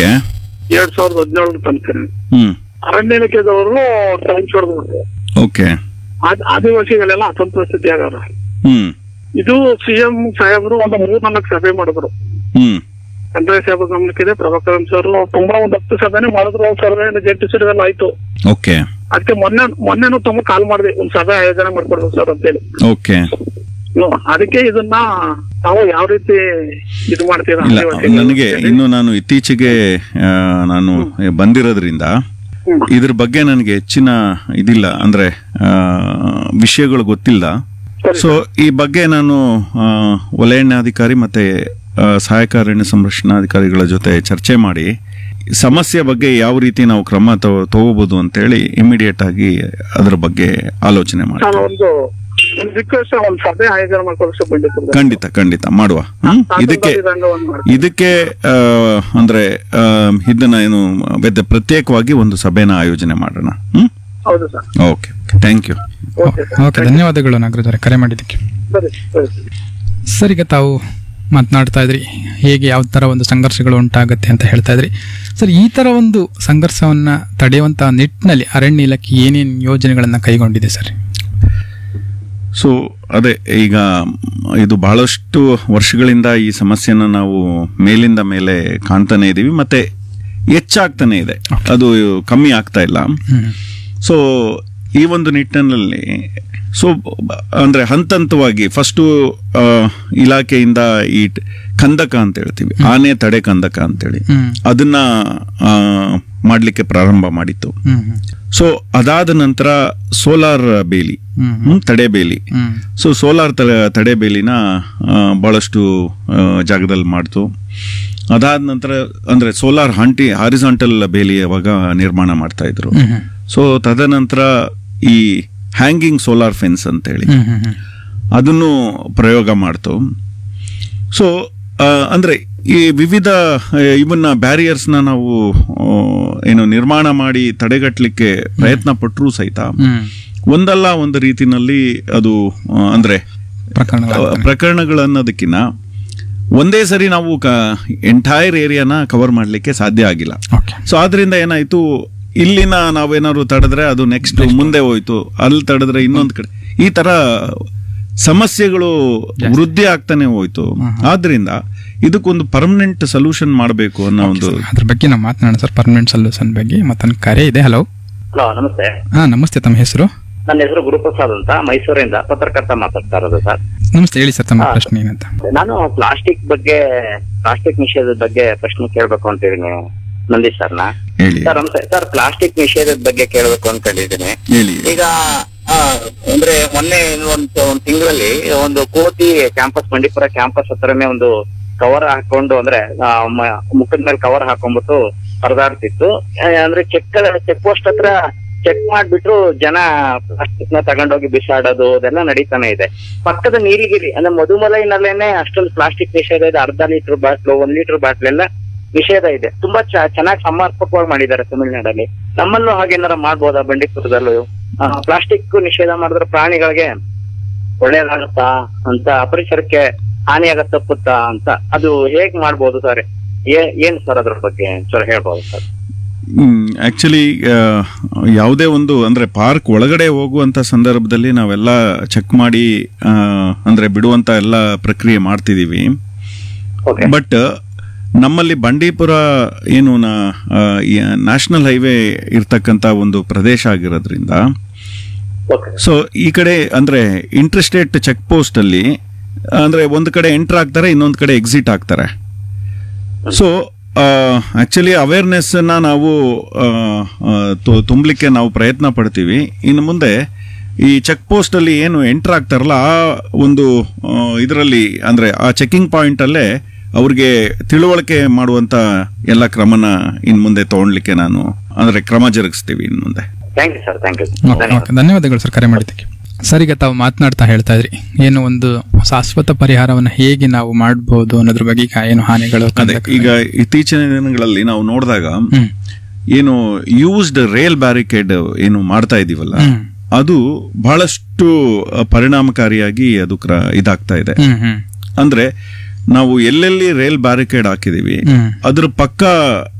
Okay ಎರಡ್ ಸಾವಿರದ ಹದಿನೇಳರ ತನಕ ಹ್ಮ್ ಅರಣ್ಯ ಇಲಾಖೆದವರು ಟ್ಯಾಂಕ್ಸ್ ಹೊಡೆದ್ಬಿಟ್ರು ಓಕೆ ಆದ್- ಆದಿವಾಸಿಗಳೆಲ್ಲ ಅತಂತ್ರ ಸ್ಥಿತಿ ಆಗ್ಯಾರ ಹ್ಮ್ ಇದು ಸಿಎಂ ಸಾಹೇಬರು ಒಂದು ಮೂರ್ ನಾಲ್ಕು ಸಭೆ ಮಾಡಿದ್ರು ಹ್ಮ್ ಕಂದಾಯ ಸಾಹೇಬ್ ಗಮನಕ್ಕಿದೆ ಪ್ರಭಾಕರನ್ ಸರ್ ತುಂಬಾ ಒಂದ್ ಹತ್ತು ಸಭೆನೆ ಮಾಡಿದ್ರು ಒಂದ್ ಸರ್ವೆ ಜಂಟಿ ಸರ್ವೆಲ್ಲ ಆಯ್ತು ಓಕೆ ಅದಕ್ಕೆ ಮೊನ್ನೆ ಮೊನ್ನೆನೂ ತಮ್ಮ ಕಾಲ್ ಮಾಡಿದೆ ಒಂದ್ ಸಭೆ ಆಯೋಜನೆ ಮಾಡ್ಕೊಡ್ಬೇಕು ಸರ್ ಅಂತೇಳಿ ಓಕೆ ಹ್ಮ್. ಅದಕ್ಕೆ ಇದನ್ನ ನಾವು ಯಾವ ರೀತಿ ಇದು ಮಾಡ್ತೀರಾ ಇಲ್ಲ ಆದಿವಾಸಿಗಳು ನನಗೆ ಅಂತೇಳಿ. ಇನ್ನು ನಾನು ಇತ್ತೀಚೆಗೆ ಆ, ನಾನು ಬಂದಿರೋದ್ರಿಂದ ಹ್ಮ್. ಇದ್ರ ಬಗ್ಗೆ ನನಗೆ ಹೆಚ್ಚಿನ ಇದಿಲ್ಲ ಅಂದ್ರೆ ಆ, ವಿಷಯಗಳು ಗೊತ್ತಿಲ್ಲ ಸರಿ ಸೊ ಈ ಬಗ್ಗೆ ನಾನು ಆ, ವಲಯಾರಣ್ಯಾಧಿಕಾರಿ ಮತ್ತೆ ಆ, ಸಹಾಯಕ ಅರಣ್ಯ ಸಂರಕ್ಷಣಾಧಿಕಾರಿಗಳ ಜೊತೆ ಚರ್ಚೆ ಮಾಡಿ ಸಮಸ್ಯೆ ಬಗ್ಗೆ ಯಾವ ರೀತಿ ನಾವು ಕ್ರಮ ತಗೋ- ತಗೋಬಹುದು ಅಂತೇಳಿ ಇಮಿಡಿಯೇಟ್ ಆಗಿ ಅದರ ಬಗ್ಗೆ ಆಲೋಚನೆ ಮಾಡಿ ನಾನು ಒಂದು ಒಂದು ರಿಕ್ವೆಸ್ಟ್ ಒಂದ್ ಸಭೆ ಆಯೋಜನೆ ಮಾಡ್ಕೊಳಕ್ಕೆ ಬಂದಿತ್ತು ಖಂಡಿತ ಖಂಡಿತ ಮಾಡುವ ಹ್ಮ್? ಇದಕ್ಕೆ ಇದಕ್ಕೆ ಆ, ಅಂದ್ರೆ ಆ, ಇದನ್ನ ಏನು ಬೆದ್ದ- ಪ್ರತ್ಯೇಕವಾಗಿ ಒಂದು ಸಭೆನ ಆಯೋಜನೆ ಮಾಡೋಣ ಹ್ಮ್ ಹೌದು sir okay thank you okay sir okay ಧನ್ಯವಾದಗಳು ನಾಗರಾಜ್ ಅವರೇ ಕರೆ ಮಾಡಿದ್ದಕ್ಕೆ ಸರಿ ಸರಿ ಸರ್ ಈಗ ತಾವು ಮಾತನಾಡ್ತಾ ಇದ್ರಿ ಹೇಗೆ ಯಾವ ಥರ ಒಂದು ಸಂಘರ್ಷಗಳು ಉಂಟಾಗುತ್ತೆ ಅಂತ ಹೇಳ್ತಾ ಇದ್ರಿ ಸರ್ ಈ ಥರ ಒಂದು ಸಂಘರ್ಷವನ್ನು ತಡೆಯುವಂಥ ನಿಟ್ಟಿನಲ್ಲಿ ಅರಣ್ಯ ಇಲಾಖೆ ಏನೇನು ಯೋಜನೆಗಳನ್ನು ಕೈಗೊಂಡಿದೆ ಸರ್ ಸೊ ಅದೇ ಈಗ ಇದು ಬಹಳಷ್ಟು ವರ್ಷಗಳಿಂದ ಈ ಸಮಸ್ಯೆನ ನಾವು ಮೇಲಿಂದ ಮೇಲೆ ಕಾಣ್ತಾನೆ ಇದೀವಿ ಮತ್ತೆ ಹೆಚ್ಚಾಗ್ತಾನೆ ಇದೆ ಅದು ಕಮ್ಮಿ ಆಗ್ತಾ ಇಲ್ಲ ಹ್ಮ್. ಸೊ ಈ ಒಂದು ನಿಟ್ಟಿನಲ್ಲಿ ಸೊ ಅಂದ್ರೆ ಹಂತ ಹಂತವಾಗಿ ಫಸ್ಟು ಇಲಾಖೆಯಿಂದ ಈ ಟ್- ಕಂದಕ ಅಂತ ಹೇಳ್ತೀವಿ ಆನೆ ತಡೆ ಕಂದಕ ಅಂತೇಳಿ ಹ್ಮ್. ಅದನ್ನ ಆ, ಮಾಡ್ಲಿಕ್ಕೆ ಪ್ರಾರಂಭ ಮಾಡಿತ್ತು ಹ್ಮ್ ಹ್ಮ್. ಸೊ ಅದಾದ ನಂತರ ಸೋಲಾರ್ ಬೇಲಿ ಹ್ಮ್ ಹ್ಮ್. ಹ್ಮ್, ತಡೆ ಬೇಲಿ ಹ್ಮ್. ಸೊ ಸೋಲಾರ್ ತಡೆ ಬೇಲಿನ ಆ, ಬಹಳಷ್ಟು ಆ, ಜಾಗದಲ್ಲಿ ಮಾಡ್ತು ಅದಾದ ನಂತರ ಅಂದ್ರೆ ಸೋಲಾರ್ ಹಂಟಿ ಹಾರಿಸಾಂಟಲ್ ಬೇಲಿ ಅವಾಗ ನಿರ್ಮಾಣ ಮಾಡ್ತಾ ಇದ್ರು ಹ್ಮ್ ಹ್ಮ್. ಸೊ ತದನಂತರ ಈ ಹ್ಯಾಂಗಿಂಗ್ ಸೋಲಾರ್ ಫೆನ್ಸ್ ಅಂತೇಳಿ ಹ್ಮ್ ಹ್ಮ್ ಹ್ಮ್. ಅದನ್ನು ಪ್ರಯೋಗ ಮಾಡ್ತು ಸೊ ಅಂದ್ರೆ ಈ ವಿವಿಧ ಆ, ಇವನ್ನ ಬ್ಯಾರಿಯರ್ಸ್ನ ನಾವು ಆ, ಏನು ನಿರ್ಮಾಣ ಮಾಡಿ ತಡೆಗಟ್ಟಲಿಕ್ಕೆ ಪ್ರಯತ್ನ ಪಟ್ಟರೂ ಸಹಿತ ಹ್ಮ್. ಒಂದಲ್ಲ ಒಂದು ರೀತಿನಲ್ಲಿ ಅದು ಆ, ಅಂದ್ರೆ ಪ್ರಕರಣಗಳಾಗ್ತವೆ. ಪ್ರಕರಣಗಳನ್ನೋದಕ್ಕಿಂತ ಒಂದೇ ಸರಿ ನಾವು ಎಂಟೈರ್ ಏರಿಯಾನ ಕವರ್ ಮಾಡಲಿಕ್ಕೆ ಸಾಧ್ಯ ಆಗಿಲ್ಲ ಓಕೆ ಸೊ ಆದ್ರಿಂದ ಏನಾಯ್ತು ಇಲ್ಲಿನ ನಾವೇನಾದ್ರು ತಡೆದ್ರೆ ಅದು ನೆಕ್ಸ್ಟ್ ಮುಂದೆ ಹೋಯ್ತು ಅಲ್ಲಿ ತಡೆದ್ರೆ ಇನ್ನೊಂದು ಕಡೆ ಈ ತರ ಸಮಸ್ಯೆಗಳು ವೃದ್ಧಿ ಆಗ್ತಾನೆ ಹೋಯ್ತು ಆದ್ರಿಂದ ಇದಕ್ಕೊಂದು ಪರ್ಮನೆಂಟ್ ಸೊಲ್ಯೂಷನ್ ಮಾಡಬೇಕು ಅನ್ನೋ ಒಂದು ಅದ್ರ ಬಗ್ಗೆ ನಾವು ಮಾತನಾಡೋಣ ಸರ್ ಪರ್ಮನೆಂಟ್ ಸೊಲ್ಯೂಷನ್ ಬಗ್ಗೆ ಮತ್ತೊಂದು ಕರೆ ಇದೆ ಹಲೋ ಹಲೋ ನಮಸ್ತೆ ಹಾ ನಮಸ್ತೆ ತಮ್ಮ ಹೆಸರು ನನ್ನ ಹೆಸರು ಗುರುಪ್ರಸಾದ್ ಅಂತ ಮೈಸೂರಿಂದ ಪತ್ರಕರ್ತ ಮಾತಾಡ್ತಾ ಇರೋದು ಸರ್ ನಮಸ್ತೆ ಹೇಳಿ ಸರ್ ತಮ್ಮ ಹಾ. ಪ್ರಶ್ನೆ ಏನಂತ ನಾನು ಪ್ಲಾಸ್ಟಿಕ್ ಬಗ್ಗೆ ಪ್ಲಾಸ್ಟಿಕ್ ನಿಷೇಧದ ಬಗ್ಗೆ ಪ್ರಶ್ನೆ ಕೇಳ್ಬೇಕು ಅಂತಿದ್ದೀನಿ ನಂದೀಶ್ ಸರ್ನ ಹೇಳಿ ಸರ್ ನಮಸ್ತೆ ಸರ್ ಪ್ಲಾಸ್ಟಿಕ್ ನಿಷೇಧದ ಬಗ್ಗೆ ಕೇಳ್ಬೇಕು ಅನ್ಕೊಂಡಿದ್ದೀನಿ ಹೇಳಿ ಈಗ ಆ, ಅಂದ್ರೆ ಮೊನ್ನೆ ಒಂದು ಒಂದು ತಿಂಗಳಲ್ಲಿ ಒಂದು ಕೋತಿ ಕ್ಯಾಂಪಸ್ ಬಂಡೀಪುರ ಕ್ಯಾಂಪಸ್ ಹತ್ರನೇ ಒಂದು ಕವರ್ ಹಾಕೊಂಡು ಅಂದ್ರೆ ಆ, ಮ- ಮುಖದ ಮೇಲೆ ಕವರ್ ಹಾಕೊಂಡ್ಬಿಟ್ಟು ಪರದಾಡ್ತಿತ್ತು ಆ, ಅಂದ್ರೆ ಚೆಕ್ ಚೆಕ್ ಪೋಸ್ಟ್ ಹತ್ರ ಚೆಕ್ ಮಾಡ್ಬಿಟ್ರು ಜನ ಪ್ಲಾಸ್ಟಿಕ್ ನ ತಗೊಂಡೋಗಿ ಬಿಸಾಡೋದು ಅದೆಲ್ಲ ನಡೀತಾನೆ ಇದೆ ಪಕ್ಕದ ನೀಲಿಗಿರಿ ಅಂದ್ರೆ ಮಧುಮಲೈನಲ್ಲೇನೆ ಅಷ್ಟೊಂದು ಪ್ಲಾಸ್ಟಿಕ್ ನಿಷೇಧ ಇದೆ ಅರ್ಧ ಲೀಟರ್ ಬಾಟ್ಲು ಒಂದ್ ಲೀಟರ್ ಬಾಟ್ಲ್ ಎಲ್ಲ ನಿಷೇಧ ಇದೆ ತುಂಬಾ ಚೆನ್ನಾಗಿ ಸಮರ್ಪಕವಾಗಿ ಮಾಡಿದ್ದಾರೆ ತಮಿಳ್ನಾಡಲ್ಲಿ ನಮ್ಮಲ್ಲೂ ಹಾಗೇನಾರ ಮಾಡ್ಬೋದಾ ಬಂಡೀಪುರದಲ್ಲೂ ಪ್ಲಾಸ್ಟಿಕ್ ನಿಷೇಧ ಮಾಡಿದ್ರೆ ಪ್ರಾಣಿಗಳಿಗೆ ಒಳ್ಳೇದಾಗುತ್ತಾ ಅಂತ ಪರಿಸರಕ್ಕೆ ಹಾನಿಯಾಗ ತಪ್ಪುತ್ತಾ ಅಂತ ಅದು ಹೇಗ್ ಮಾಡ್ಬೋದು ಸರ್ ಏನ್ ಸರ್ ಅದ್ರ ಬಗ್ಗೆ ಸರ್ ಹೇಳ್ಬೋದು ಸರ್ ಆಕ್ಚುಲಿ ಯಾವುದೇ ಒಂದು ಅಂದ್ರೆ ಪಾರ್ಕ್ ಒಳಗಡೆ ಹೋಗುವಂತ ಸಂದರ್ಭದಲ್ಲಿ ನಾವೆಲ್ಲ ಚೆಕ್ ಮಾಡಿ ಆ, ಅಂದ್ರೆ ಬಿಡುವಂತ ಎಲ್ಲ ಪ್ರಕ್ರಿಯೆ ಮಾಡ್ತಿದೀವಿ ಓಕೆ ಬಟ್ ನಮ್ಮಲ್ಲಿ ಬಂಡೀಪುರ ಏನು ನ್ಯಾಷನಲ್ ಹೈವೇ ಇರ್ತಕ್ಕಂತ ಒಂದು ಪ್ರದೇಶ ಆಗಿರೋದ್ರಿಂದ ಓಕೆ ಸೊ ಈ ಕಡೆ ಅಂದ್ರೆ ಇಂಟರ್ಸ್ಟೇಟ್ ಚೆಕ್ ಪೋಸ್ಟ್ ಅಲ್ಲಿ ಅಂದ್ರೆ ಒಂದು ಕಡೆ ಎಂಟರ್ ಆಗ್ತಾರೆ ಇನ್ನೊಂದು ಕಡೆ ಎಕ್ಸಿಟ್ ಆಗ್ತಾರೆ ಸೊ ಆಕ್ಚುಲಿ ಅವೇರ್ನೆಸ್ ನ ನಾವು ಆ, ಆ, ತು- ತುಂಬಲಿಕ್ಕೆ ನಾವು ಪ್ರಯತ್ನ ಪಡ್ತೀವಿ ಇನ್ನು ಮುಂದೆ ಈ ಚೆಕ್ ಪೋಸ್ಟ್ ಅಲ್ಲಿ ಏನು ಎಂಟರ್ ಆಗ್ತಾರಲ್ಲ ಆ ಒಂದು ಇದರಲ್ಲಿ ಅಂದ್ರೆ ಆ ಚೆಕಿಂಗ್ ಪಾಯಿಂಟ್ ಅಲ್ಲೇ ಅವ್ರಿಗೆ ತಿಳುವಳಿಕೆ ಮಾಡುವಂತ ಎಲ್ಲ ಕ್ರಮನ ಇನ್ ಮುಂದೆ ತಗೊಳ್ಲಿಕ್ಕೆ ನಾನು ಅಂದ್ರೆ ಕ್ರಮ ಜರುಗಿಸ್ತೀವಿ ಇನ್ ಮುಂದೆ thank you sir thank you okay ಧನ್ಯವಾದ ಓಕೆ ಧನ್ಯವಾದಗಳು ಸರ್ ಕರೆ ಮಾಡಿದ್ದಕ್ಕೆ ಸರ್ ಈಗ ತಾವು ಮಾತನಾಡ್ತಾ ಹೇಳ್ತಾ ಇದ್ರಿ ಏನು ಒಂದು ಶಾಶ್ವತ ಪರಿಹಾರವನ್ನು ಹೇಗೆ ನಾವು ಮಾಡಬಹುದು ಅನ್ನೋದ್ರ ಬಗ್ಗೆ ಈಗ ಏನು ಹಾನಿಗಳು ಅದೇ ಕಂದಕ- ಈಗ ಇತ್ತೀಚಿನ ದಿನಗಳಲ್ಲಿ ನಾವು ನೋಡಿದಾಗ ಹ್ಮ್ ಏನು ಯೂಸ್ಡ್ ರೇಲ್ ಬ್ಯಾರಿಕೇಡ್ ಏನು ಮಾಡ್ತಾ ಇದೀವಲ್ಲ ಹ್ಮ್. ಅದು ಬಹಳಷ್ಟು ಅ, ಪರಿಣಾಮಕಾರಿಯಾಗಿ ಅದು ಕ್ರ ಇದಾಗ್ತಾ ಇದೆ ಹ್ಮ್ ಹ್ಮ್ ಅಂದ್ರೆ ನಾವು ಎಲ್ಲೆಲ್ಲಿ ರೇಲ್ ಬ್ಯಾರಿಕೇಡ್ ಹಾಕಿದೀವಿ ಹ್ಮ್ ಅದ್ರ ಪಕ್ಕ